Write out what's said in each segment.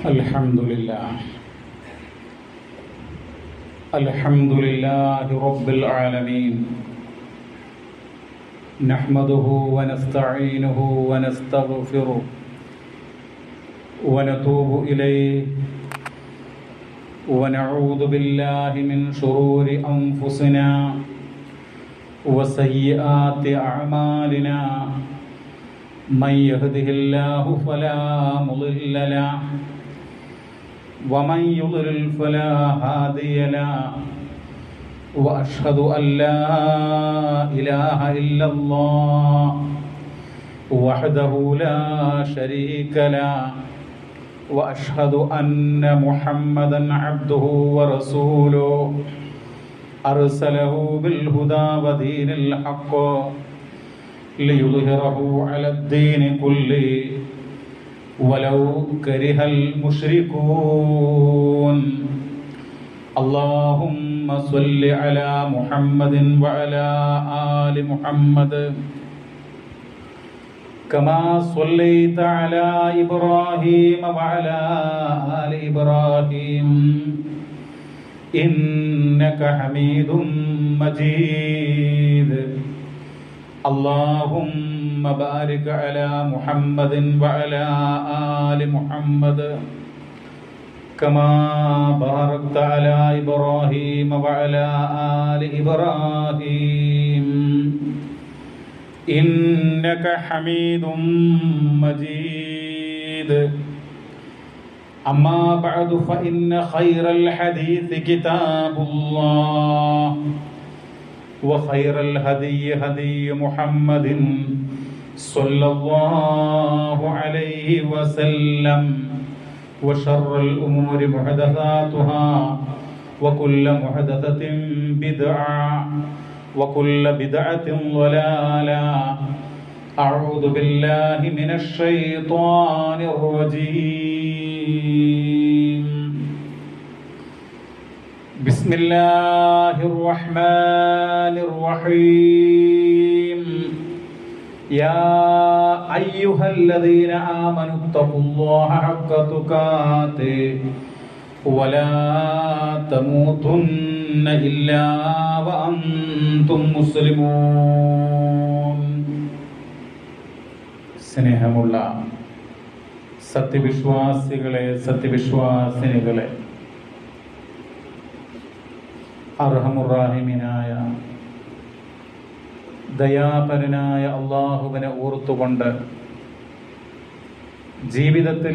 الحمد لله الحمد لله رب العالمين نحمده ونستعينه ونستغفره ونتوب إليه ونعوذ بالله من شرور أنفسنا وسيئات أعمالنا من يهده الله فلا مضل له ومن يضلل فلا هادي له واشهد ان لا اله الا الله وحده لا شريك له واشهد ان محمدا عبده ورسوله ارسله بالهدى ودين الحق ليظهره على الدين كله ولو كره المشركون اللهم صل على محمد وعلى آل محمد كما صليت على إبراهيم وعلى آل إبراهيم إنك حميد مجيد اللهم بارك على محمد وعلى آل محمد كما باركت على إبراهيم وعلى آل إبراهيم إنك حميد مجيد أما بعد فإن خير الحديث كتاب الله وخير الهدي هدي محمد صلى الله عليه وسلم وشر الأمور محدثاتها وكل محدثة بدعة وكل بدعة ضلالة أعوذ بالله من الشيطان الرجيم بسم الله الرحمن الرحيم يا أيها الذين آمنوا اتقوا الله حق تقاته ولا تموتن إلا وأنتم مسلمون സ്നേഹമുള്ള സത്യവിശ്വാസികളെ സത്യവിശ്വാസിനികളെ അർഹമുറാഹിമിനായ ദയാപരനായ അള്ളാഹുവിനെ ഓർത്തുകൊണ്ട് ജീവിതത്തിൽ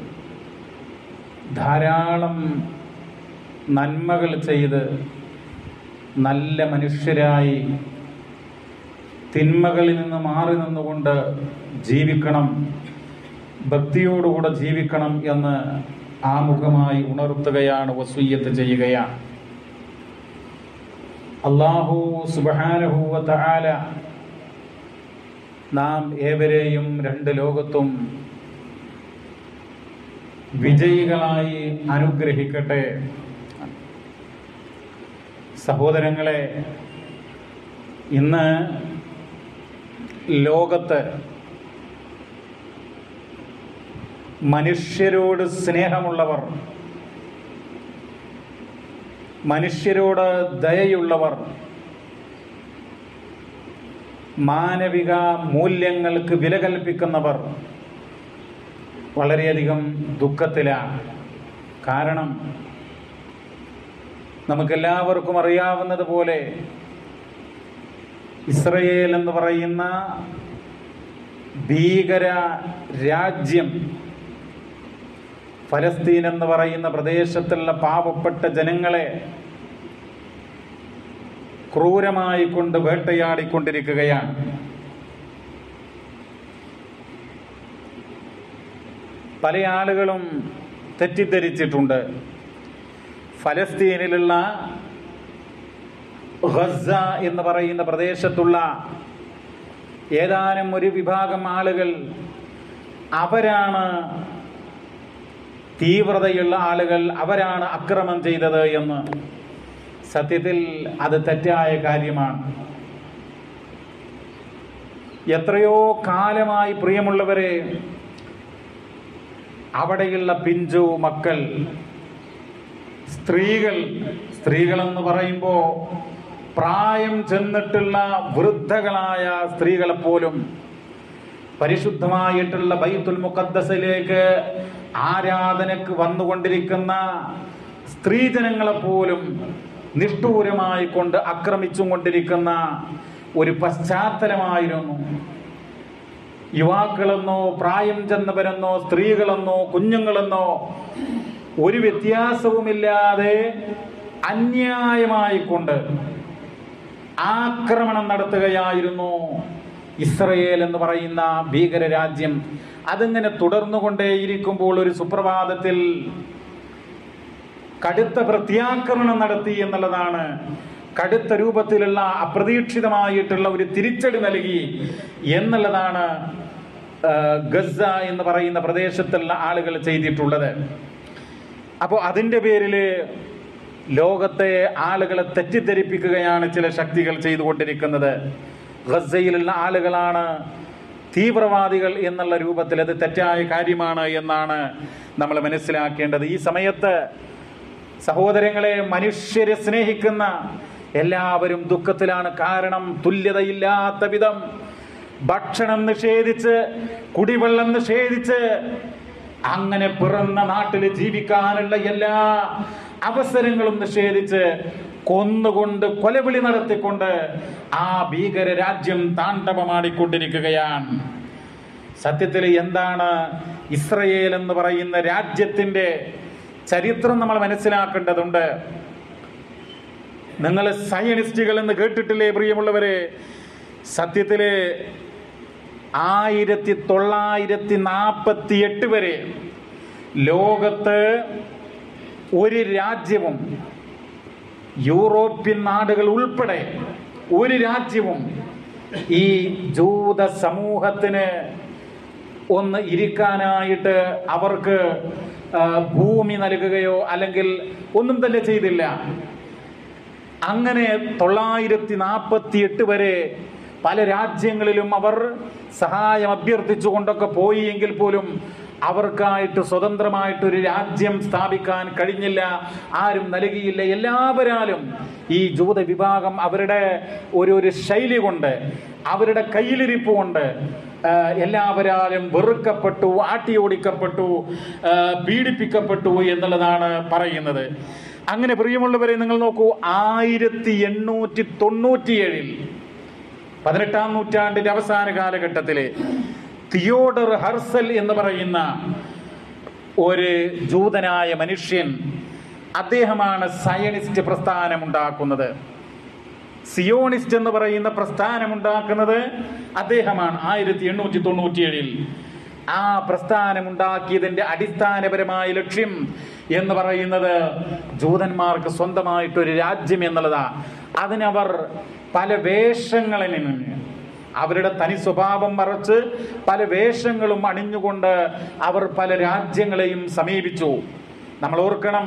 ധാരാളം നന്മകൾ ചെയ്ത് നല്ല മനുഷ്യരായി തിന്മകളിൽ നിന്ന് മാറി നിന്നുകൊണ്ട് ജീവിക്കണം ഭക്തിയോടുകൂടെ ജീവിക്കണം എന്ന് ആമുഖമായി ഉണർത്തുകയാണ് വസൂയത്ത് ചെയ്യുകയാണ് അള്ളാഹു സുബാനഹൂവ തആല നാം ഏവരെയും രണ്ട് ലോകത്തും വിജയികളായി അനുഗ്രഹിക്കട്ടെ സഹോദരങ്ങളെ ഇന്ന് ലോകത്ത് മനുഷ്യരോട് സ്നേഹമുള്ളവർ മനുഷ്യരോട് ദയയുള്ളവർ മാനവിക മൂല്യങ്ങൾക്ക് വില കൽപ്പിക്കുന്നവർ വളരെയധികം ദുഃഖത്തിലാണ് കാരണം നമുക്കെല്ലാവർക്കും അറിയാവുന്നത് പോലെ ഇസ്രയേൽ എന്ന് പറയുന്ന ഭീകര രാജ്യം ഫലസ്തീൻ എന്ന് പറയുന്ന പ്രദേശത്തുള്ള പാവപ്പെട്ട ജനങ്ങളെ ക്രൂരമായി കൊണ്ട് വേട്ടയാടിക്കൊണ്ടിരിക്കുകയാണ് പല ആളുകളും തെറ്റിദ്ധരിച്ചിട്ടുണ്ട് ഫലസ്തീനിലുള്ള ഗസ എന്ന് പറയുന്ന പ്രദേശത്തുള്ള ഏതാനും ഒരു വിഭാഗം ആളുകൾ അവരാണ് തീവ്രതയുള്ള ആളുകൾ അവരാണ് അക്രമം ചെയ്തത് എന്ന് സത്യത്തിൽ അത് തെറ്റായ കാര്യമാണ് എത്രയോ കാലമായി പ്രിയമുള്ളവരെ അവിടെയുള്ള പിഞ്ചു മക്കൾ സ്ത്രീകൾ സ്ത്രീകളെന്ന് പറയുമ്പോൾ പ്രായം ചെന്നിട്ടുള്ള വൃദ്ധകളായ സ്ത്രീകളെ പോലും പരിശുദ്ധമായിട്ടുള്ള ബൈത്തുൽ മുഖദ്ദസിലേക്ക് ആരാധനക്ക് വന്നുകൊണ്ടിരിക്കുന്ന സ്ത്രീജനങ്ങളെ പോലും നിഷ്ഠൂരമായി കൊണ്ട് ആക്രമിച്ചും കൊണ്ടിരിക്കുന്ന ഒരു പശ്ചാത്തലമായിരുന്നു യുവാക്കളെന്നോ പ്രായം ചെന്നവരെന്നോ സ്ത്രീകളെന്നോ കുഞ്ഞുങ്ങളെന്നോ ഒരു വ്യത്യാസവുമില്ലാതെ അന്യായമായി കൊണ്ട് ആക്രമണം നടത്തുകയായിരുന്നു ഇസ്രയേൽ എന്ന് പറയുന്ന ഭീകര രാജ്യം അതിങ്ങനെ തുടർന്നുകൊണ്ടേയിരിക്കുമ്പോൾ ഒരു സുപ്രഭാതത്തിൽ കടുത്ത പ്രത്യാക്രമണം നടത്തി എന്നുള്ളതാണ് കടുത്ത രൂപത്തിലുള്ള അപ്രതീക്ഷിതമായിട്ടുള്ള ഒരു തിരിച്ചടി നൽകി എന്നുള്ളതാണ് ആ, ഗസ എന്ന് പറയുന്ന പ്രദേശത്തുള്ള ആളുകൾ ചെയ്തിട്ടുള്ളത് അപ്പോൾ അതിൻ്റെ പേരിൽ ലോകത്തെ ആളുകളെ തെറ്റിദ്ധരിപ്പിക്കുകയാണ് ചില ശക്തികൾ ചെയ്തുകൊണ്ടിരിക്കുന്നത് ഗസയിലുള്ള ആളുകളാണ് തീവ്രവാദികൾ എന്നുള്ള രൂപത്തിൽ അത് തെറ്റായ കാര്യമാണ് എന്നാണ് നമ്മൾ മനസ്സിലാക്കേണ്ടത് ഈ സമയത്ത് സഹോദരങ്ങളെ മനുഷ്യരെ സ്നേഹിക്കുന്ന എല്ലാവരും ദുഃഖത്തിലാണ് കാരണം തുല്യതയില്ലാത്ത വിധം ഭക്ഷണം നിഷേധിച്ച് കുടിവെള്ളം നിഷേധിച്ച് അങ്ങനെ പിറന്ന നാട്ടിൽ ജീവിക്കാനുള്ള എല്ലാ അവസരങ്ങളും നിഷേധിച്ച് കൊന്നുകൊണ്ട് കൊലവിളി നടത്തിക്കൊണ്ട് ആ ഭീകര രാജ്യം താണ്ഡവമാടിക്കൊണ്ടിരിക്കുകയാണ് സത്യത്തിൽ എന്താണ് ഇസ്രയേൽ എന്ന് പറയുന്ന രാജ്യത്തിന്റെ ചരിത്രം നമ്മൾ മനസ്സിലാക്കേണ്ടതുണ്ട് നിങ്ങൾ സയനിസ്റ്റുകൾ എന്ന് കേട്ടിട്ടില്ലേ പ്രിയമുള്ളവരെ സത്യത്തില് ആയിരത്തി തൊള്ളായിരത്തി നാൽപ്പത്തി എട്ട് വരെ ലോകത്ത് ഒരു രാജ്യവും യൂറോപ്യൻ നാടുകൾ ഉൾപ്പെടെ ഒരു രാജ്യവും ഈ ജൂത സമൂഹത്തിന് ഒന്ന് ഇരിക്കാനായിട്ട് അവർക്ക് ആ, ഭൂമി നൽകുകയോ അല്ലെങ്കിൽ ഒന്നും തന്നെ ചെയ്തില്ല അങ്ങനെ തൊള്ളായിരത്തി നാൽപ്പത്തി എട്ട് വരെ പല രാജ്യങ്ങളിലും അവർ സഹായം അഭ്യർത്ഥിച്ചുകൊണ്ടൊക്കെ പോയി എങ്കിൽ പോലും അവർക്കായിട്ട് സ്വതന്ത്രമായിട്ടൊരു രാജ്യം സ്ഥാപിക്കാൻ കഴിഞ്ഞില്ല ആരും നൽകിയില്ല എല്ലാവരാലും ഈ ജൂത വിഭാഗം അവരുടെ ഒരു ഒരു ശൈലി കൊണ്ട് അവരുടെ കയ്യിലിരിപ്പ് കൊണ്ട് ആ, എല്ലാവരാലും വെറുക്കപ്പെട്ടു ആട്ടിയോടിക്കപ്പെട്ടു ആ, പീഡിപ്പിക്കപ്പെട്ടു എന്നുള്ളതാണ് പറയുന്നത് അങ്ങനെ പ്രിയമുള്ളവരെ നിങ്ങൾ നോക്കൂ ആയിരത്തി എണ്ണൂറ്റി തൊണ്ണൂറ്റിയേഴിൽ പതിനെട്ടാം നൂറ്റാണ്ടിന്റെ അവസാന കാലഘട്ടത്തില് തിയോഡർ ഹർസൽ എന്ന് പറയുന്ന ഒരു ജൂതനായ മനുഷ്യൻ അദ്ദേഹമാണ് സയനിസ്റ്റ് പ്രസ്ഥാനം ഉണ്ടാക്കുന്നത് സിയോണിസ്റ്റ് എന്ന് പറയുന്ന പ്രസ്ഥാനം ഉണ്ടാക്കുന്നത് അദ്ദേഹമാണ് ആയിരത്തി എണ്ണൂറ്റി തൊണ്ണൂറ്റിയേഴിൽ ആ പ്രസ്ഥാനം ഉണ്ടാക്കിയതിന്റെ അടിസ്ഥാനപരമായ ലക്ഷ്യം എന്ന് പറയുന്നത് ജൂതന്മാർക്ക് സ്വന്തമായിട്ടൊരു രാജ്യം എന്നുള്ളതാ അതിനവർ പല വേഷങ്ങളിൽ നിന്ന് അവരുടെ തനി സ്വഭാവം മറച്ച് പല വേഷങ്ങളും അണിഞ്ഞുകൊണ്ട് അവർ പല രാജ്യങ്ങളെയും സമീപിച്ചു നമ്മൾ ഓർക്കണം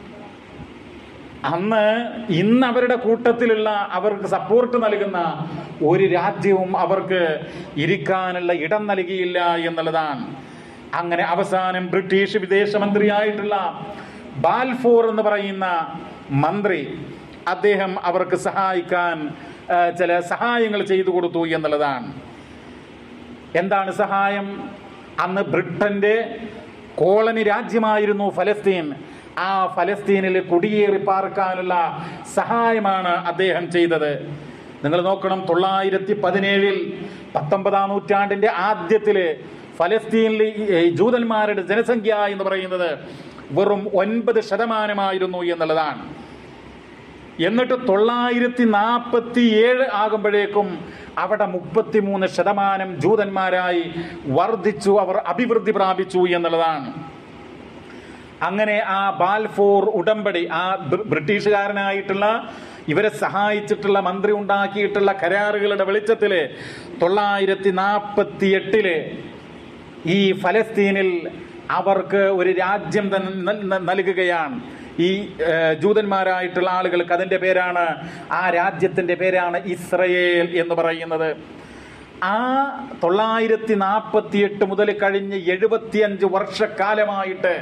അന്ന് ഇന്ന് അവരുടെ കൂട്ടത്തിലുള്ള അവർക്ക് സപ്പോർട്ട് നൽകുന്ന ഒരു രാജ്യവും അവർക്ക് ഇരിക്കാനുള്ള ഇടം നൽകിയില്ല എന്നുള്ളതാണ് അങ്ങനെ അവസാനം ബ്രിട്ടീഷ് വിദേശമന്ത്രിയായിട്ടുള്ള ബാൽഫോർ എന്ന് പറയുന്ന മന്ത്രി അദ്ദേഹം അവർക്ക് സഹായിക്കാൻ ആ, ചില സഹായങ്ങൾ ചെയ്തു കൊടുത്തു എന്നുള്ളതാണ് എന്താണ് സഹായം അന്ന് ബ്രിട്ടന്റെ കോളനി രാജ്യമായിരുന്നു ഫലസ്തീൻ ആ ഫലസ്തീനിൽ കുടിയേറി പാർക്കാനുള്ള സഹായമാണ് അദ്ദേഹം ചെയ്തത് നിങ്ങൾ നോക്കണം തൊള്ളായിരത്തി പതിനേഴിൽ പത്തൊമ്പതാം നൂറ്റാണ്ടിന്റെ ആദ്യത്തില് ഫലസ്തീനിൽ ഈ- ഈ ജൂതന്മാരുടെ ജനസംഖ്യ എന്ന് പറയുന്നത് വെറും ഒൻപത് ശതമാനമായിരുന്നു എന്നുള്ളതാണ് എന്നിട്ട് തൊള്ളായിരത്തി നാൽപ്പത്തി ഏഴ് ആകുമ്പോഴേക്കും അവിടെ മുപ്പത്തിമൂന്ന് ശതമാനം ജൂതന്മാരായി വർദ്ധിച്ചു അവർ അഭിവൃദ്ധി പ്രാപിച്ചു എന്നുള്ളതാണ് അങ്ങനെ ആ ബാൽഫോർ ഉടമ്പടി ആ ബ്രി- ബ്രിട്ടീഷുകാരനായിട്ടുള്ള ഇവരെ സഹായിച്ചിട്ടുള്ള മന്ത്രി ഉണ്ടാക്കിയിട്ടുള്ള കരാറുകളുടെ വെളിച്ചത്തില് തൊള്ളായിരത്തി നാൽപ്പത്തി എട്ടില് ഈ ഫലസ്തീനിൽ അവർക്ക് ഒരു രാജ്യം തന്നെ നൽ- നൽ- നൽകുകയാണ് ഈ ഏഹ്, ജൂതന്മാരായിട്ടുള്ള ആളുകൾക്ക് അതിൻ്റെ പേരാണ് ആ രാജ്യത്തിൻ്റെ പേരാണ് ഇസ്രയേൽ എന്ന് പറയുന്നത് ആ തൊള്ളായിരത്തി നാൽപ്പത്തി എട്ട് മുതൽ കഴിഞ്ഞ് എഴുപത്തിയഞ്ച് വർഷക്കാലമായിട്ട്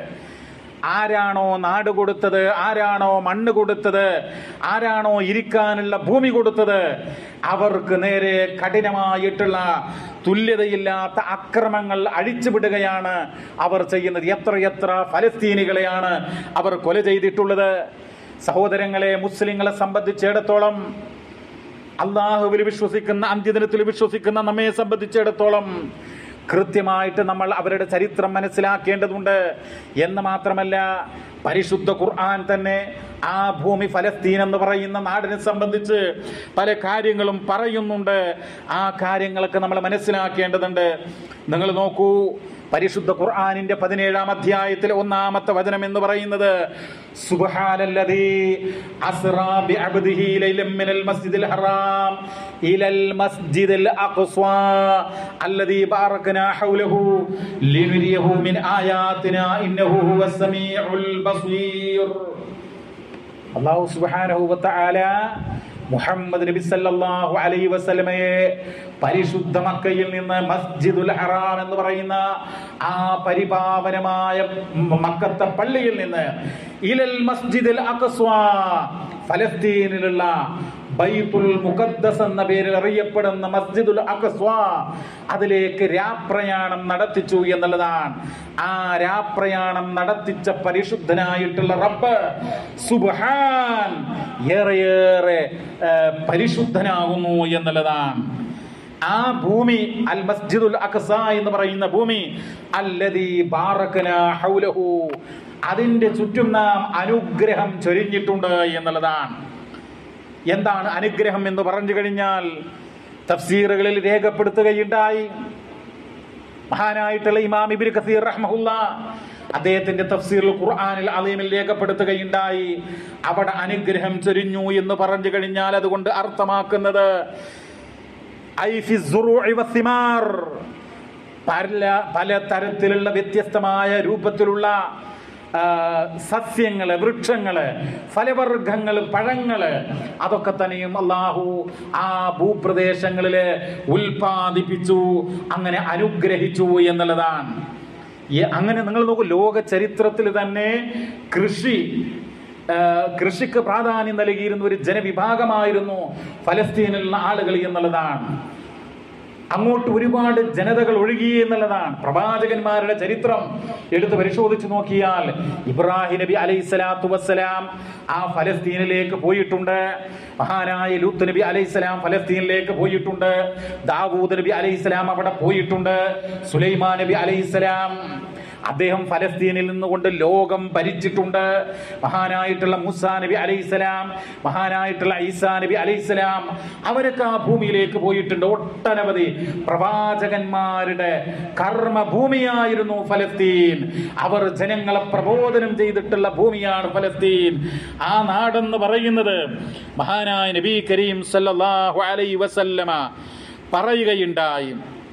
ആരാണോ നാട് കൊടുത്തത് ആരാണോ മണ്ണ് കൊടുത്തത് ആരാണോ ഇരിക്കാനുള്ള ഭൂമി കൊടുത്തത് അവർക്ക് നേരെ കഠിനമായിട്ടുള്ള തുല്യതയില്ലാത്ത അക്രമങ്ങൾ അഴിച്ചുവിടുകയാണ് അവർ ചെയ്യുന്നത് എത്രയെത്ര ഫലസ്തീനികളെയാണ് അവർ കൊല ചെയ്തിട്ടുള്ളത് സഹോദരങ്ങളെ മുസ്ലിങ്ങളെ സംബന്ധിച്ചിടത്തോളം അള്ളാഹുവിൽ വിശ്വസിക്കുന്ന അന്ത്യദിനത്തിൽ വിശ്വസിക്കുന്ന നമ്മെ സംബന്ധിച്ചിടത്തോളം കൃത്യമായിട്ട് നമ്മൾ അവരുടെ ചരിത്രം മനസ്സിലാക്കേണ്ടതുണ്ട് എന്ന് മാത്രമല്ല പരിശുദ്ധ ഖുർആൻ തന്നെ ആ ഭൂമി ഫലസ്തീൻ എന്ന് പറയുന്ന നാടിനെ സംബന്ധിച്ച് പല കാര്യങ്ങളും പറയുന്നുണ്ട് ആ കാര്യങ്ങളൊക്കെ നമ്മൾ മനസ്സിലാക്കേണ്ടതുണ്ട് നിങ്ങൾ നോക്കൂ പരിശുദ്ധ ഖുർആനിന്റെ പതിനേഴാം അധ്യായത്തിലെ ഒന്നാമത്തെ വചനം എന്ന് പറയുന്നത് സുബ്ഹാനല്ലദീ അസ്റാ ബിഅബ്ദിഹി ലൈലൻ മിനൽ മസ്ജിദിൽ ഹറാം ഇലൽ മസ്ജിദിൽ അഖ്സാ അല്ലദീ ബാറക്നാ ഹൗലഹു ലിനുരിയഹു മിൻ ആയാതിനാ ഇന്നഹു ഹുവസ് സമീഉൽ ബസീർ അല്ലാഹു സുബ്ഹാനഹു വ തആല മുഹമ്മദ് നബി സല്ലല്ലാഹു അലൈഹി വസല്ലമയെ പരിശുദ്ധ മക്കയിൽ നിന്ന് മസ്ജിദുൽ ഹറാം എന്ന് പറയുന്ന ആ പരിപാവനമായ മക്കത്തെ പള്ളിയിൽ നിന്ന് ഇലൽ മസ്ജിദുൽ അഖ്സ്വ ഫലസ്തീനിലുള്ള ബൈത്തുൽ മുഖദ്ദസ് എന്ന പേരിൽ അറിയപ്പെടുന്ന മസ്ജിദുൽ അഖ്സ്വ അതിലേക്ക് രാപ്രയാണം നടത്തിച്ചു എന്നുള്ളതാണ് ആ രാപ്രയാണം നടത്തിച്ച പരിശുദ്ധനായിട്ടുള്ള റബ്ബ് സുബ്ഹാൻ ഏറെയേറെ ഏ, പരിശുദ്ധനാകുന്നു എന്നുള്ളതാണ് ആ ഭൂമി അൽ മസ്ജിദുൽ അഖ്സ എന്ന് പറയുന്ന ഭൂമി അല്ലദീ ബാറകന ഹൗലഹു അതിന്റെ ചുറ്റും നാം അനുഗ്രഹം ചൊരിഞ്ഞിട്ടുണ്ട് എന്നുള്ളതാണ് എന്താണ് അനുഗ്രഹം എന്ന് പറഞ്ഞു കഴിഞ്ഞാൽ തഫ്സീറുകളിൽ രേഖപ്പെടുത്തുകയുണ്ടായി മഹാനായിട്ടുള്ള ഇമാം ഇബിൻ കസീർ റഹ്മഹുല്ല അദ്ദേഹത്തിന്റെ തഫ്സീറുൽ ഖുർആനിൽ അലീമിൽ രേഖപ്പെടുത്തുകയുണ്ടായി അവിടെ അനുഗ്രഹം ചൊരിഞ്ഞു എന്ന് പറഞ്ഞു കഴിഞ്ഞാൽ അതുകൊണ്ട് അർത്ഥമാക്കുന്നത് ഐ ഫി സുറൂഇ വസ്സിമാർ. പല പല തരത്തിലുള്ള വ്യത്യസ്തമായ രൂപത്തിലുള്ള ആ, സസ്യങ്ങള് വൃക്ഷങ്ങള് ഫലവർഗങ്ങള് പഴങ്ങള് അതൊക്കെ തന്നെയും അള്ളാഹു ആ ഭൂപ്രദേശങ്ങളില് ഉൽപാദിപ്പിച്ചു അങ്ങനെ അനുഗ്രഹിച്ചു എന്നുള്ളതാണ് ഈ അങ്ങനെ നിങ്ങൾ നോക്കൂ ലോക ചരിത്രത്തിൽ തന്നെ കൃഷി ആ, കൃഷിക്ക് പ്രാധാന്യം നൽകിയിരുന്ന ഒരു ജനവിഭാഗമായിരുന്നു ഫലസ്തീനിലുള്ള ആളുകൾ എന്നുള്ളതാണ് അങ്ങോട്ട് ഒരുപാട് ജനതകൾ ഒഴുകി എന്നുള്ളതാണ് പ്രവാചകന്മാരുടെ ചരിത്രം എടുത്ത് പരിശോധിച്ച് നോക്കിയാൽ ഇബ്രാഹിം നബി അലൈഹി സ്വലാത്തു വസ്സലാം ആ ഫലസ്തീനിലേക്ക് പോയിട്ടുണ്ട് മഹാനായ ലൂത്ത് നബി അലൈഹി സ്വലാം ഫലസ്തീനിലേക്ക് പോയിട്ടുണ്ട് ദാവൂദ് നബി അലൈഹി സ്വലാം അവിടെ പോയിട്ടുണ്ട് സുലൈമാൻ നബി അലൈഹി സ്വലാം അദ്ദേഹം ഫലസ്തീനിൽ നിന്നുകൊണ്ട് ലോകം ഭരിച്ചിട്ടുണ്ട് മഹാനായിട്ടുള്ള മുസാ നബി അലൈഹിസ്സലാം മഹാനായിട്ടുള്ള ഈസാ നബി അലൈഹിസ്സലാം അവരൊക്കെ ആ ഭൂമിയിലേക്ക് പോയിട്ടുണ്ട് ഒട്ടനവധി പ്രവാചകന്മാരുടെ കർമ്മഭൂമിയായിരുന്നു ഫലസ്തീൻ അവർ ജനങ്ങളെ പ്രബോധനം ചെയ്തിട്ടുള്ള ഭൂമിയാണ് ഫലസ്തീൻ ആ നാടെന്ന് പറയുന്നത് മഹാനായ നബി കരീം സല്ലല്ലാഹു അലൈഹി വസല്ലമ പറയുകയുണ്ടായി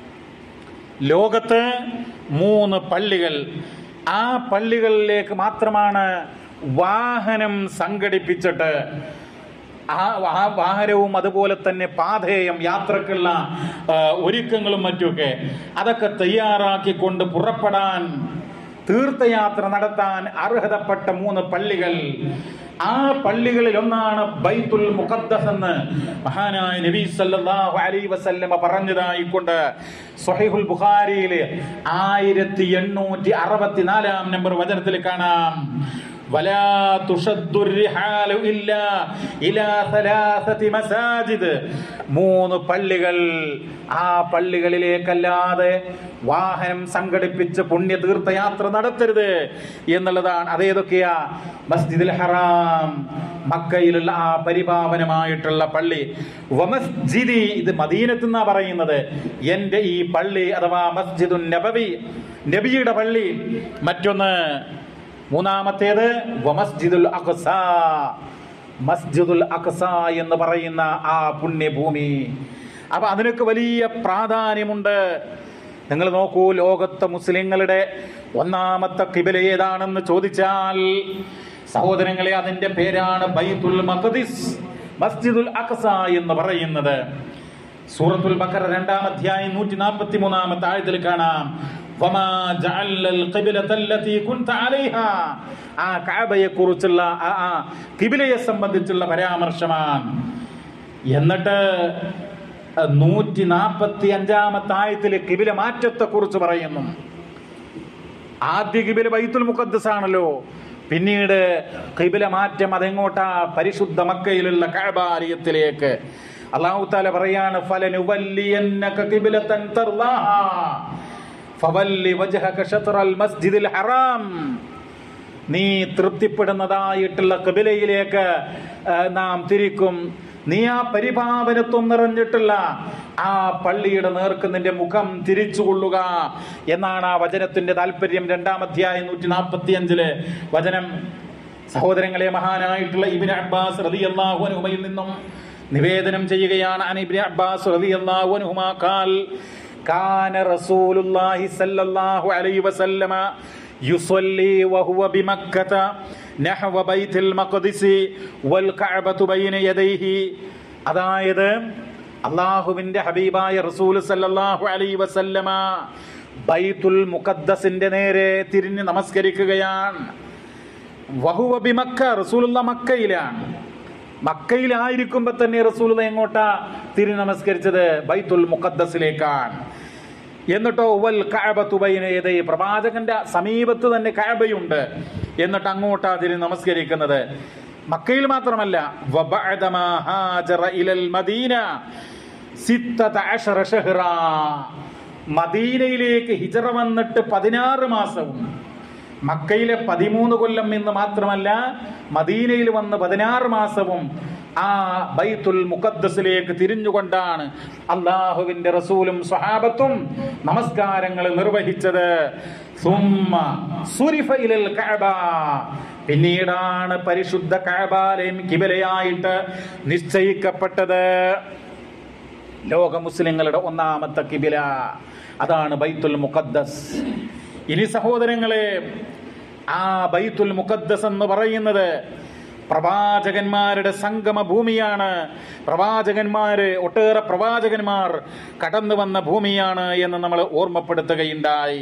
ലോകത്ത് മൂന്ന് പള്ളികൾ ആ പള്ളികളിലേക്ക് മാത്രമാണ് വാഹനം സംഘടിപ്പിച്ചിട്ട് ആ ആ വാഹനവും അതുപോലെ തന്നെ പാധേയം യാത്രക്കുള്ള ആ, ഒരുക്കങ്ങളും മറ്റുമൊക്കെ അതൊക്കെ തയ്യാറാക്കിക്കൊണ്ട് പുറപ്പെടാൻ തീർത്ഥയാത്ര നടത്താൻ അർഹതപ്പെട്ട മൂന്ന് പള്ളികൾ ആ പള്ളികളിൽ ഒന്നാണ് ബൈത്തുൽ മുഖദ്ദസ് എന്ന് മഹാനായ നബി സല്ലല്ലാഹു അലൈഹി വസല്ലമ പറഞ്ഞതായിക്കൊണ്ട് സ്വഹീഹുൽ ബുഖാരിയിൽ ആയിരത്തി എണ്ണൂറ്റി അറുപത്തിനാലാം നമ്പർ വചനത്തിൽ കാണാം ولا تشد الرحال إلا إلى ثلاثة مساجد മൂന്ന് പള്ളികൾ ആ പള്ളികളിലേക്കല്ലാതെ വാഹനം സംഘടിപ്പിച്ച് പുണ്യ തീർത്ഥയാത്ര നടത്തരുത് എന്നുള്ളതാണ് അതേതൊക്കെയാ മസ്ജിദുൽ ഹറാം മക്കയിലുള്ള ആ പരിപാവനമായിട്ടുള്ള പള്ളി വമസ്ജിദി ഇത് മദീനത്ത് നിന്നാ പറയുന്നത് എൻ്റെ ഈ പള്ളി അഥവാ മസ്ജിദുൻ നബവി നബിയുടെ പള്ളി മറ്റൊന്ന് മൂന്നാമത്തേത് വമസ്ജിദുൽ അഖ്സ മസ്ജിദുൽ അഖ്സ എന്ന് പറയുന്ന ആ പുണ്യഭൂമി അപ്പൊ അതിനൊക്കെ വലിയ പ്രാധാന്യമുണ്ട് നിങ്ങൾ നോക്കൂ ലോകത്തെ മുസ്ലിങ്ങളുടെ ഒന്നാമത്തെ കിബില ഏതാണെന്ന് ചോദിച്ചാൽ സഹോദരങ്ങളെ അതിന്റെ പേരാണ് ബൈത്തുൽ മഖദിസ് മസ്ജിദുൽ അഖ്സ എന്ന് പറയുന്നത് സൂറത്തുൽ ബക്കറ രണ്ടാം അധ്യായം നൂറ്റി നാൽപ്പത്തി മൂന്നാമത്തെ ആയത്തിൽ കാണാം വമാ ജഅലൽ ഖിബ്ലത്തല്ലതി കുൻത അലൈഹാ ആ കഅബയെ കുറിച്ചുള്ള ആ ആ കിബിലയെ സംബന്ധിച്ചുള്ള പരാമർശമാണ് എന്നിട്ട് നൂറ്റി നാൽപ്പത്തി അഞ്ചാമത്തെ ആയത്തില് കിബില മാറ്റത്തെ കുറിച്ച് പറയുന്നു ആദ്യ കിബില ബൈത്തുൽ മുഖദ്ദസ് ആണല്ലോ പിന്നീട് കിബില മാറ്റം അതെങ്ങോട്ടാ പരിശുദ്ധ മക്കയിലുള്ള കഅബാലയത്തിലേക്ക് അള്ളാഹു താല പറയാണ് ഫലനുവല്ലിയന്നക ഖിബ്ലതൻ തർലാഹാ ഫവല്ലി വജ്ഹക ഷത്റൽ മസ്ജിദിൽ ഹറാം നീ തൃപ്തിപ്പെടുന്നതായിട്ടുള്ള കബിലയിലേക്ക് നാം തിരിക്കും നീ ആ പരിപാവനത്വം നിറഞ്ഞിട്ടുള്ള ആ പള്ളിയുടെ നേർക്ക് നിന്റെ മുഖം തിരിച്ചുകൊള്ളുക എന്നാണ് ആ വചനത്തിന്റെ താല്പര്യം രണ്ടാം അധ്യായം നൂറ്റി നാൽപ്പത്തി അഞ്ചില് വചനം സഹോദരങ്ങളെ മഹാനായിട്ടുള്ള ഇബിൻ അബ്ബാസ് റളിയല്ലാഹു അൻഹുമയിൽ നിന്നും നിവേദനം ചെയ്യുകയാണ് അൻ ഇബ്നു അബ്ബാസ് റളിയല്ലാഹു അൻഹുമാ ഖാൽ കാന റസൂലുള്ളാഹി സല്ലല്ലാഹു അലൈഹി വസല്ലമ യുസല്ലി വഹുവ ബിമക്കത നഹവ ബൈത്തുൽ മഖ്ദിസ് വൽ കഅബതു ബൈന യദൈഹി അതായത് അള്ളാഹുവിന്റെ ഹബീബായ റസൂൽ സല്ലല്ലാഹു അലൈഹി വസല്ലമ ബൈത്തുൽ മുഖദ്ദസിന്റെ നേരെ തിരിഞ്ഞ് നമസ്കരിക്കുകയാണ് വഹുവ ബിമക്ക റസൂലുള്ള മക്കയിലാണ് മക്കയിലായിരിക്കുമ്പോ തന്നെ റസൂലുള്ള എങ്ങോട്ടാ തിരി നമസ്കരിച്ചത് ബൈത്തുൽ മുഖദ്ദസിലേക്കാണ് എന്നിട്ടോ വൽ കഅബത്തു ബൈന യദൈ പ്രവാചകന്റെ സമീപത്ത് തന്നെ കഅബയുണ്ട് എന്നിട്ട് അങ്ങോട്ടാ തിരി നമസ്കരിക്കുന്നത് മക്കയിൽ മാത്രമല്ല വബഅദമാ ഹാജറ ഇലൽ മദീന സിത്തത അശറ ഷഹ്റാ മദീനയിലേക്ക് ഹിജറ വന്നിട്ട് പതിനാറ് മാസവും മക്കയിലെ പതിമൂന്ന് കൊല്ലം എന്ന് മാത്രമല്ല മദീനയിൽ വന്ന് പതിനാറ് മാസവും ആ ബൈത്തുൽ മുഖദ്ദസിലേക്ക് തിരിഞ്ഞുകൊണ്ടാണ് അള്ളാഹുവിന്റെ റസൂലും സ്വഹാബത്തും നമസ്കാരങ്ങൾ നിർവഹിച്ചത് സുമ്മ സുരിഫ ഇലൽ കഅബ പിന്നീടാണ് പരിശുദ്ധ കഅബാലയം കിബിലയായിട്ട് നിശ്ചയിക്കപ്പെട്ടത് ലോക മുസ്ലിങ്ങളുടെ ഒന്നാമത്തെ കിബില അതാണ് ബൈത്തുൽ മുഖദ്ദസ് ഇനി സഹോദരങ്ങളെ ആ ബൈത്തുൽ മുഖദ്ദസ് എന്ന് പറയുന്നത് പ്രവാചകന്മാരുടെ സംഗമ ഭൂമിയാണ് പ്രവാചകന്മാര് ഒട്ടേറെ പ്രവാചകന്മാർ കടന്നു വന്ന ഭൂമിയാണ് എന്ന് നമ്മൾ ഓർമ്മപ്പെടുത്തുകയുണ്ടായി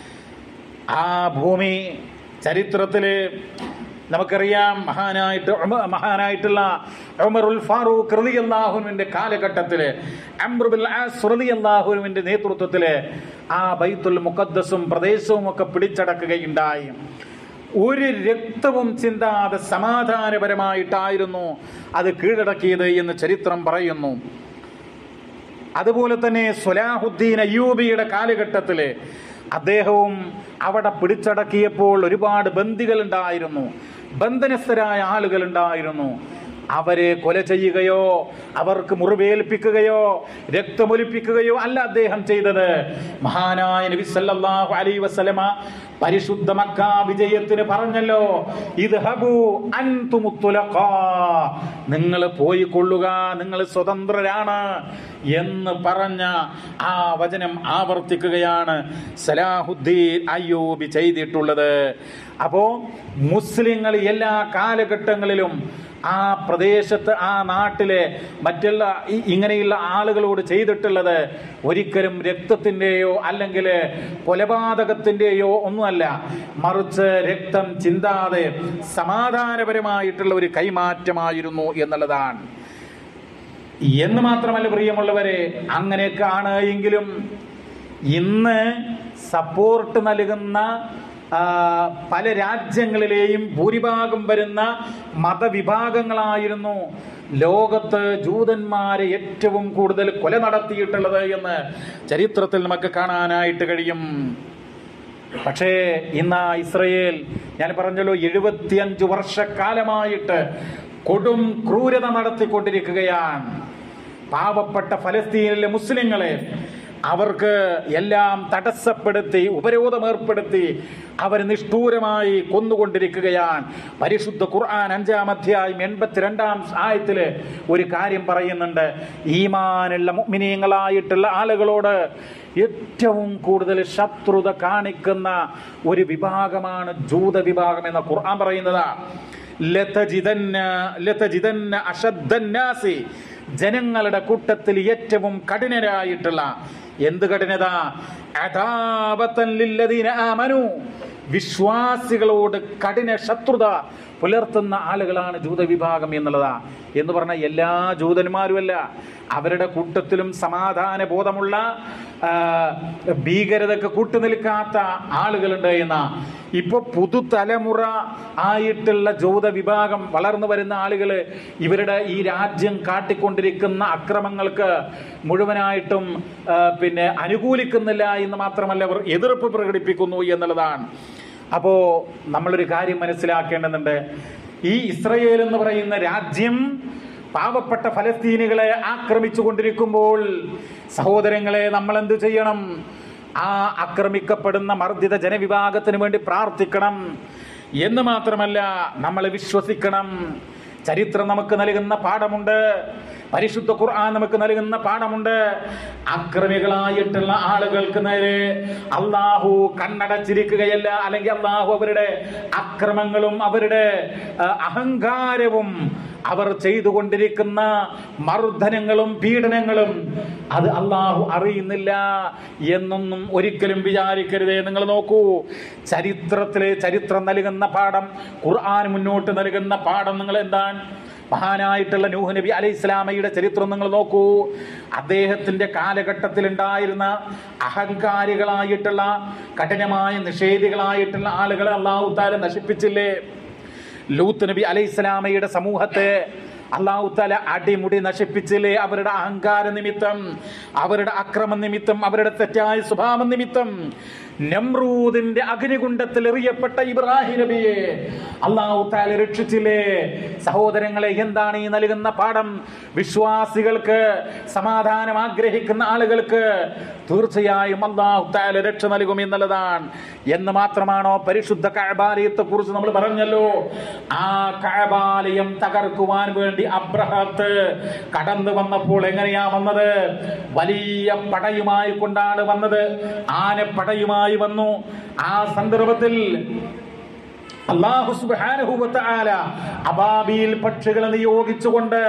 ആ ഭൂമി ചരിത്രത്തില് നമുക്കറിയാം മഹാനായിട്ട് ഉമ- മഹാനായിട്ടുള്ള ഉമറുൽ ഫാറൂഖ് റളിയല്ലാഹുവിന്റെ കാലഘട്ടത്തില് അംറുബിൽ ആസ് റളിയല്ലാഹുവിന്റെ നേതൃത്വത്തില് ആ ബൈത്തുൽ മുഖദ്ദസും പ്രദേശവും ഒക്കെ പിടിച്ചടക്കുകയുണ്ടായി ഒരു രക്തവും ചിന്താതെ സമാധാനപരമായിട്ടായിരുന്നു അത് കീഴടക്കിയത് എന്ന് ചരിത്രം പറയുന്നു അതുപോലെ തന്നെ സ്വലാഹുദ്ദീൻ അയ്യൂബിയുടെ കാലഘട്ടത്തില് അദ്ദേഹവും അവിടെ പിടിച്ചടക്കിയപ്പോൾ ഒരുപാട് ബന്ദികൾ ഉണ്ടായിരുന്നു ബന്ധനസ്ഥരായ ആളുകൾ ഉണ്ടായിരുന്നു അവരെ കൊല ചെയ്യുകയോ അവർക്ക് മുറിവേൽപ്പിക്കുകയോ രക്തമൊലിപ്പിക്കുകയോ അല്ല അദ്ദേഹം ചെയ്തത് മഹാനായ നബി സല്ലല്ലാഹു അലൈഹി വസല്ലമ പരിശുദ്ധ മക്ക വിജയത്തിന് പറഞ്ഞല്ലോ ഇദ്ഹബു അൻതുമുത്തുലഖാ നിങ്ങൾ പോയി കൊള്ളുക നിങ്ങൾ സ്വതന്ത്രരാണ് എന്ന് പറഞ്ഞ ആ വചനം ആവർത്തിക്കുകയാണ് സലാഹുദ്ദീൻ അയ്യൂബി ചെയ്തിട്ടുള്ളത് അപ്പോ മുസ്ലിങ്ങൾ എല്ലാ കാലഘട്ടങ്ങളിലും ആ പ്രദേശത്ത് ആ നാട്ടിലെ മറ്റുള്ള ഈ- ഇങ്ങനെയുള്ള ആളുകളോട് ചെയ്തിട്ടുള്ളത് ഒരിക്കലും രക്തത്തിൻ്റെയോ അല്ലെങ്കിൽ കൊലപാതകത്തിൻ്റെയോ ഒന്നുമല്ല മറിച്ച് രക്തം ചിന്താതെ സമാധാനപരമായിട്ടുള്ള ഒരു കൈമാറ്റമായിരുന്നു എന്നുള്ളതാണ് എന്ന് മാത്രമല്ല പ്രിയമുള്ളവരെ അങ്ങനെയൊക്കെ ആണ് എങ്കിലും ഇന്ന് സപ്പോർട്ട് നൽകുന്ന ആ, പല രാജ്യങ്ങളിലെയും ഭൂരിഭാഗം വരുന്ന മതവിഭാഗങ്ങളായിരുന്നു ലോകത്ത് ജൂതന്മാരെ ഏറ്റവും കൂടുതൽ കൊല നടത്തിയിട്ടുള്ളത് എന്ന് ചരിത്രത്തിൽ നമുക്ക് കാണാനായിട്ട് കഴിയും പക്ഷേ ഇന്ന് ആ ഇസ്രയേൽ ഞാൻ പറഞ്ഞല്ലോ എഴുപത്തിയഞ്ചു വർഷക്കാലമായിട്ട് കൊടും ക്രൂരത നടത്തിക്കൊണ്ടിരിക്കുകയാണ് പാവപ്പെട്ട ഫലസ്തീനിലെ മുസ്ലിങ്ങളെ അവർക്ക് എല്ലാം തടസ്സപ്പെടുത്തി ഉപരോധം ഏർപ്പെടുത്തി അവർ നിഷ്ഠൂരമായി കൊന്നുകൊണ്ടിരിക്കുകയാണ് പരിശുദ്ധ ഖുർആൻ അഞ്ചാം അധ്യായം എൺപത്തിരണ്ടാം ആയത്തില് ഒരു കാര്യം പറയുന്നുണ്ട് ഈമാനുള്ള മുഅ്മിനീങ്ങളായിട്ടുള്ള ആളുകളോട് ഏറ്റവും കൂടുതൽ ശത്രുത കാണിക്കുന്ന ഒരു വിഭാഗമാണ് ജൂത വിഭാഗം എന്ന ഖുർആൻ പറയുന്നത് ലതജിദന്ന ലതജിദന്ന അശദ്ദന്നാസി ജനങ്ങളുടെ കൂട്ടത്തിൽ ഏറ്റവും കഠിനരായിട്ടുള്ള എന്ത് കഠിനത അതാപത്തൻ ലില്ലദീന ആമനു വിശ്വാസികളോട് കഠിന ശത്രുത പുലർത്തുന്ന ആളുകളാണ് ജൂതവിഭാഗം എന്നുള്ളതാ എന്ന് പറഞ്ഞാൽ എല്ലാ ജൂതന്മാരുമല്ല അവരുടെ കൂട്ടത്തിലും സമാധാന ബോധമുള്ള ആ, ഭീകരതക്ക് കൂട്ടുനിൽക്കാത്ത ആളുകളുണ്ട് എന്ന ഇപ്പൊ പുതുതലമുറ ആയിട്ടുള്ള ജൂത വിഭാഗം വളർന്നു വരുന്ന ആളുകൾ ഇവരുടെ ഈ രാജ്യം കാട്ടിക്കൊണ്ടിരിക്കുന്ന അക്രമങ്ങൾക്ക് മുഴുവനായിട്ടും ആ, പിന്നെ അനുകൂലിക്കുന്നില്ല എന്ന് മാത്രമല്ല അവർ എതിർപ്പ് പ്രകടിപ്പിക്കുന്നു എന്നുള്ളതാണ് അപ്പോ നമ്മളൊരു കാര്യം മനസ്സിലാക്കേണ്ടതുണ്ട് ഈ ഇസ്രയേൽ എന്ന് പറയുന്ന രാജ്യം പാവപ്പെട്ട ഫലസ്തീനികളെ ആക്രമിച്ചു കൊണ്ടിരിക്കുമ്പോൾ സഹോദരങ്ങളെ നമ്മൾ എന്ത് ചെയ്യണം ആ ആക്രമിക്കപ്പെടുന്ന മർദ്ദിത ജനവിഭാഗത്തിന് വേണ്ടി പ്രാർത്ഥിക്കണം എന്ന് മാത്രമല്ല നമ്മൾ വിശ്വസിക്കണം ചരിത്രം നമുക്ക് നൽകുന്ന പാഠമുണ്ട് പരിശുദ്ധ ഖുർആൻ നമുക്ക് നൽകുന്ന പാഠമുണ്ട് അക്രമികളായിട്ടുള്ള ആളുകൾക്ക് നേരെ അള്ളാഹു കണ്ണടച്ചിരിക്കുകയല്ല അല്ലെങ്കിൽ അള്ളാഹു അവരുടെ അക്രമങ്ങളും അവരുടെ ആ, അഹങ്കാരവും അവർ ചെയ്തുകൊണ്ടിരിക്കുന്ന മർദ്ദനങ്ങളും പീഡനങ്ങളും അത് അള്ളാഹു അറിയുന്നില്ല എന്നൊന്നും ഒരിക്കലും വിചാരിക്കരുതേ നിങ്ങൾ നോക്കൂ ചരിത്രത്തിലെ ചരിത്രം നൽകുന്ന പാഠം ഖുർആൻ മുന്നോട്ട് നൽകുന്ന പാഠം നിങ്ങൾ എന്താണ് മഹാനായിട്ടുള്ള നൂഹ് നബി അലൈഹി ഇസ്ലാമയുടെ ചരിത്രം നിങ്ങൾ നോക്കൂ അദ്ദേഹത്തിന്റെ കാലഘട്ടത്തിൽ ഉണ്ടായിരുന്ന അഹങ്കാരികളായിട്ടുള്ള കഠിനമായ നിഷേധികളായിട്ടുള്ള ആളുകളെ അള്ളാഹു താല നശിപ്പിച്ചില്ലേ ലൂത്ത് നബി അലൈഹി ഇസ്ലാമയുടെ സമൂഹത്തെ അള്ളാഹു താല അടിമുടി നശിപ്പിച്ചില്ലേ അവരുടെ അഹങ്കാര നിമിത്തം അവരുടെ അക്രമ നിമിത്തം അവരുടെ തെറ്റായ സ്വഭാവ നിമിത്തം നമ്രൂദിന്റെ അഗ്നികുണ്ടത്തിൽ എറിയപ്പെട്ട ഇബ്രാഹിം നബിയെ അള്ളാഹു താല രക്ഷിച്ചില്ലേ സഹോദരങ്ങളെ എന്താണ് ഈ നൽകുന്ന പാഠം വിശ്വാസികൾക്ക് സമാധാനം ആഗ്രഹിക്കുന്ന ആളുകൾക്ക് തീർച്ചയായും അള്ളാഹു താല രക്ഷ നൽകും എന്നുള്ളതാണ് എന്ന് മാത്രമാണോ പരിശുദ്ധ കഴബാലയത്തെ കുറിച്ച് നമ്മൾ പറഞ്ഞല്ലോ ആ കഴബാലയം തകർക്കുവാൻ വേണ്ടി അബ്രഹത്ത് കടന്നു വന്നപ്പോൾ എങ്ങനെയാ വന്നത് വലിയ പടയുമായി കൊണ്ടാണ് വന്നത് ആനപ്പടയുമായി വന്നു ആ സന്ദർഭത്തിൽ അള്ളാഹു സുബ്ഹാനഹു വ തആല അബാബീൽ പക്ഷികളെ നിയോഗിച്ചുകൊണ്ട്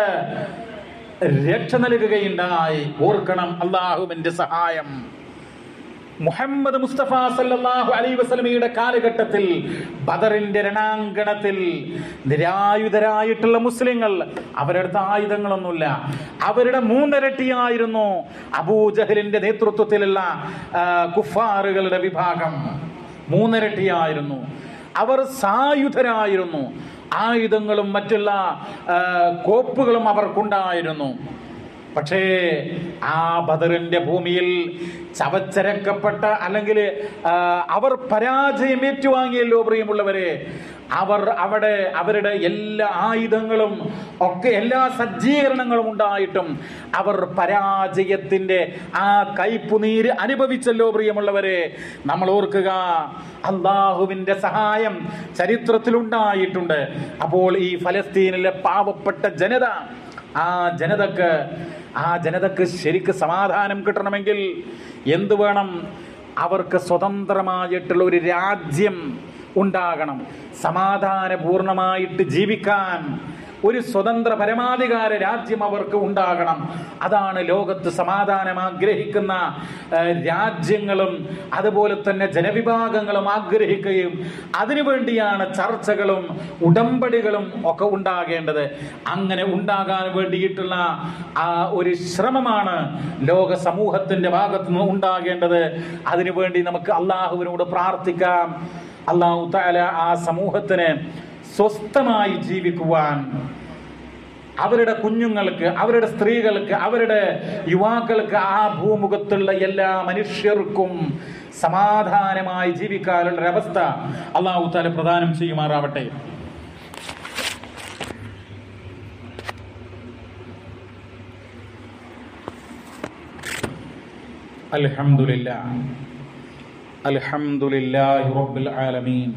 രക്ഷ നൽകുകയുണ്ടായി ഓർക്കണം അള്ളാഹുവിന്റെ സഹായം മുഹമ്മദ് മുസ്തഫ സല്ലല്ലാഹു അലൈഹി വസല്ലമയുടെ കാലഘട്ടത്തിൽ ബദറിന്റെ രണാങ്കണത്തിൽ നിരായുധരായിട്ടുള്ള മുസ്ലിങ്ങൾ അവരുടെ അടുത്ത് ആയുധങ്ങളൊന്നുമില്ല അവരുടെ മൂന്നിരട്ടിയായിരുന്നു അബൂജഹലിന്റെ നേതൃത്വത്തിലുള്ള ആ, കുഫാറുകളുടെ വിഭാഗം മൂന്നിരട്ടിയായിരുന്നു അവർ സായുധരായിരുന്നു ആയുധങ്ങളും മറ്റുള്ള ആ, കോപ്പുകളും അവർക്കുണ്ടായിരുന്നു പക്ഷേ ആ ബദറിന്റെ ഭൂമിയിൽ ചവച്ചരക്കപ്പെട്ട അല്ലെങ്കിൽ ആ, അവർ പരാജയം ഏറ്റുവാങ്ങിയല്ലോ പ്രിയമുള്ളവരെ അവർ അവിടെ അവരുടെ എല്ലാ ആയുധങ്ങളും ഒക്കെ എല്ലാ സജ്ജീകരണങ്ങളും ഉണ്ടായിട്ടും അവർ പരാജയത്തിന്റെ ആ കയ്പുനീര് അനുഭവിച്ചല്ലോ പ്രിയമുള്ളവരെ നമ്മൾ ഓർക്കുക അള്ളാഹുവിന്റെ സഹായം ചരിത്രത്തിലുണ്ടായിട്ടുണ്ട് അപ്പോൾ ഈ ഫലസ്തീനിലെ പാവപ്പെട്ട ജനത ആ ജനതക്ക് ആ ജനതക്ക് ശരിക്ക് സമാധാനം കിട്ടണമെങ്കിൽ എന്ത് വേണം അവർക്ക് സ്വതന്ത്രമായിട്ടുള്ള ഒരു രാജ്യം ഉണ്ടാകണം സമാധാനപൂർണമായിട്ട് ജീവിക്കാൻ ഒരു സ്വതന്ത്ര പരമാധികാര രാജ്യം അവർക്ക് ഉണ്ടാകണം അതാണ് ലോകത്ത് സമാധാനം ആഗ്രഹിക്കുന്ന ഏഹ്, രാജ്യങ്ങളും അതുപോലെ തന്നെ ജനവിഭാഗങ്ങളും ആഗ്രഹിക്കുകയും അതിനുവേണ്ടിയാണ് ചർച്ചകളും ഉടമ്പടികളും ഒക്കെ ഉണ്ടാകേണ്ടത് അങ്ങനെ ഉണ്ടാകാൻ വേണ്ടിയിട്ടുള്ള ആ ഒരു ശ്രമമാണ് ലോക സമൂഹത്തിന്റെ ഭാഗത്തു നിന്ന് ഉണ്ടാകേണ്ടത് അതിനുവേണ്ടി നമുക്ക് അള്ളാഹുവിനോട് പ്രാർത്ഥിക്കാം അള്ളാഹു താല ആ സമൂഹത്തിന് സ്വസ്ഥമായി ജീവിക്കുവാൻ അവരുടെ കുഞ്ഞുങ്ങൾക്ക് അവരുടെ സ്ത്രീകൾക്ക് അവരുടെ യുവാക്കൾക്ക് ആ ഭൂമുഖത്തുള്ള എല്ലാ മനുഷ്യർക്കും സമാധാനമായി ജീവിക്കാനുള്ള ഒരവസ്ഥ അള്ളാഹു താല പ്രദാനം ചെയ്യുമാറാവട്ടെ അൽഹംദുലില്ലാ അൽഹംദുലില്ലാഹി റബ്ബിൽ ആലമീൻ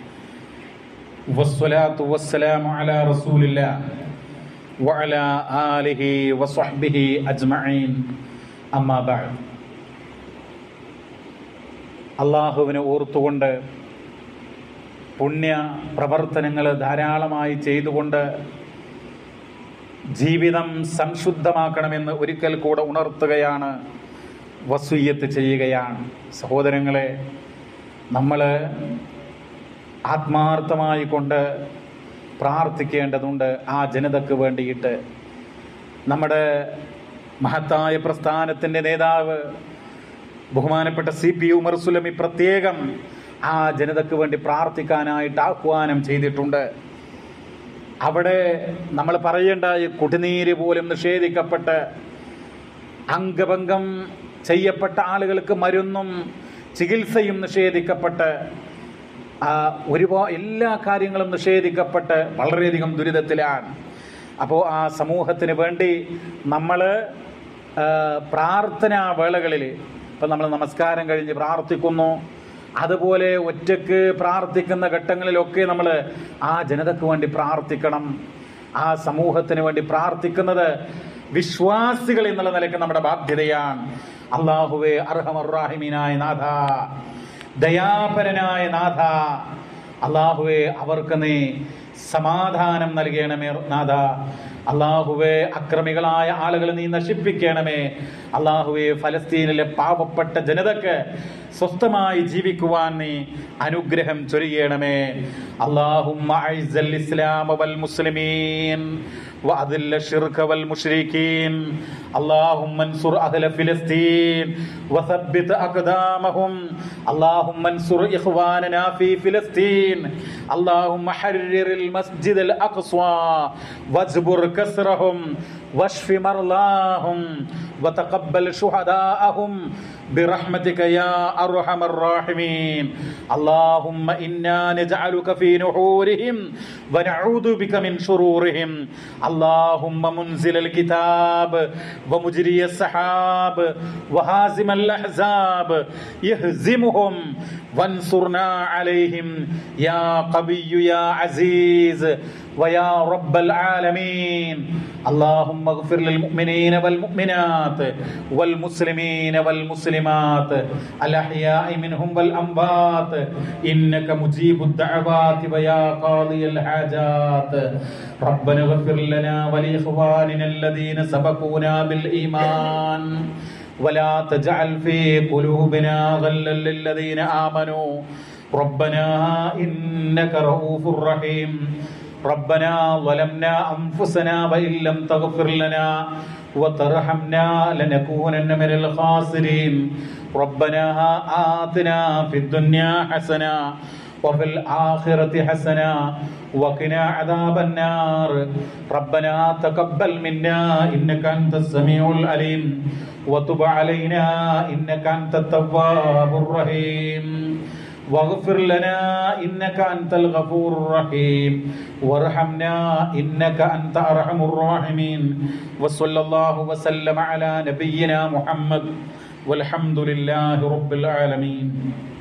والصلاة والسلام على رسول الله وعلى آله وصحبه أجمعين أما بعد അള്ളാഹുവിനെ ഓർത്തുകൊണ്ട് പുണ്യ പ്രവർത്തനങ്ങൾ ധാരാളമായി ചെയ്തുകൊണ്ട് ജീവിതം സംശുദ്ധമാക്കണമെന്ന് ഒരിക്കൽ കൂടെ ഉണർത്തുകയാണ് വസൂയത്ത് ചെയ്യുകയാണ് സഹോദരങ്ങളെ നമ്മൾ ആത്മാർത്ഥമായി കൊണ്ട് പ്രാർത്ഥിക്കേണ്ടതുണ്ട് ആ ജനതയ്ക്ക് വേണ്ടിയിട്ട് നമ്മുടെ മഹത്തായ പ്രസ്ഥാനത്തിൻ്റെ നേതാവ് ബഹുമാനപ്പെട്ട സി പി ഉമർ സുലമി പ്രത്യേകം ആ ജനതയ്ക്ക് വേണ്ടി പ്രാർത്ഥിക്കാനായിട്ട് ആഹ്വാനം ചെയ്തിട്ടുണ്ട് അവിടെ നമ്മൾ പറയേണ്ട ഈ കുടിനീര് പോലും നിഷേധിക്കപ്പെട്ട് അംഗഭംഗം ചെയ്യപ്പെട്ട ആളുകൾക്ക് മരുന്നും ചികിത്സയും നിഷേധിക്കപ്പെട്ട് ആ, ഒരുപാട് എല്ലാ കാര്യങ്ങളും നിഷേധിക്കപ്പെട്ട് വളരെയധികം ദുരിതത്തിലാണ് അപ്പോൾ ആ സമൂഹത്തിന് വേണ്ടി നമ്മൾ പ്രാർത്ഥനാ വേളകളിൽ ഇപ്പം നമ്മൾ നമസ്കാരം കഴിഞ്ഞ് പ്രാർത്ഥിക്കുന്നു അതുപോലെ ഒറ്റക്ക് പ്രാർത്ഥിക്കുന്ന ഘട്ടങ്ങളിലൊക്കെ നമ്മൾ ആ ജനതയ്ക്ക് വേണ്ടി പ്രാർത്ഥിക്കണം ആ സമൂഹത്തിന് വേണ്ടി പ്രാർത്ഥിക്കുന്നത് വിശ്വാസികൾ എന്നുള്ള നിലയ്ക്ക് നമ്മുടെ ബാധ്യതയാണ് അള്ളാഹുവെ അർഹമറാഹിമീനായ നാഥ ദയാപരനായ നാഥ അള്ളാഹുവെ അവർക്ക് നീ സമാധാനം നൽകണമേ നാഥ അള്ളാഹുവെ അക്രമികളായ ആളുകളെ നീ നശിപ്പിക്കണമേ അള്ളാഹുവെ ഫലസ്തീനിലെ പാവപ്പെട്ട ജനതക്ക് സ്വസ്ഥമായി ജീവിക്കുവാൻ നീ അനുഗ്രഹം ചൊരിയണമേ അള്ളാഹുമ്മ അഇസ്സൽ ഇസ്ലാമ വൽ മുസ്ലിമീൻ وأذل الشرك والمشركين اللهم انصر أهل فلسطين وثبت أقدامهم اللهم انصر إخواننا في فلسطين اللهم حرر المسجد الأقصى واجبر كسرهم واشف مرضاهم وتقبل شهداءهم برحمتك يا أرحم الراحمين اللهم إنا نجعلك في نحورهم ونعوذ بك من شرورهم اللهم منزل الكتاب ومجري السحاب وهازم الأحزاب يهزمهم وانصرنا عليهم يا قوي يا عزيز ويا رب العالمين اللهم اغفر للمؤمنين والمؤمنات والمسلمين والمسلمات الأحياء منهم والأموات إنك مجيب الدعوات ويا قاضي الحاجات ربنا اغفر لنا ولإخواننا الذين سبقونا بالإيمان ولا تجعل في قلوبنا غلا للذين آمنوا ربنا إنك رؤوف رحيم ربنا ظلمنا أنفسنا وإن لم تغفر لنا وترحمنا لنكونن من الخاسرين ربنا آتنا في الدنيا حسنة وفي الآخرة حسنة وقنا عذاب النار ربنا تقبل منا إنك أنت السميع العليم وتب علينا إنك أنت التواب الرحيم واغفر لنا إنك أنت الغفور الرحيم وارحمنا إنك أنت أرحم الراحمين وصلى الله وسلم على نبينا محمد والحمد لله رب العالمين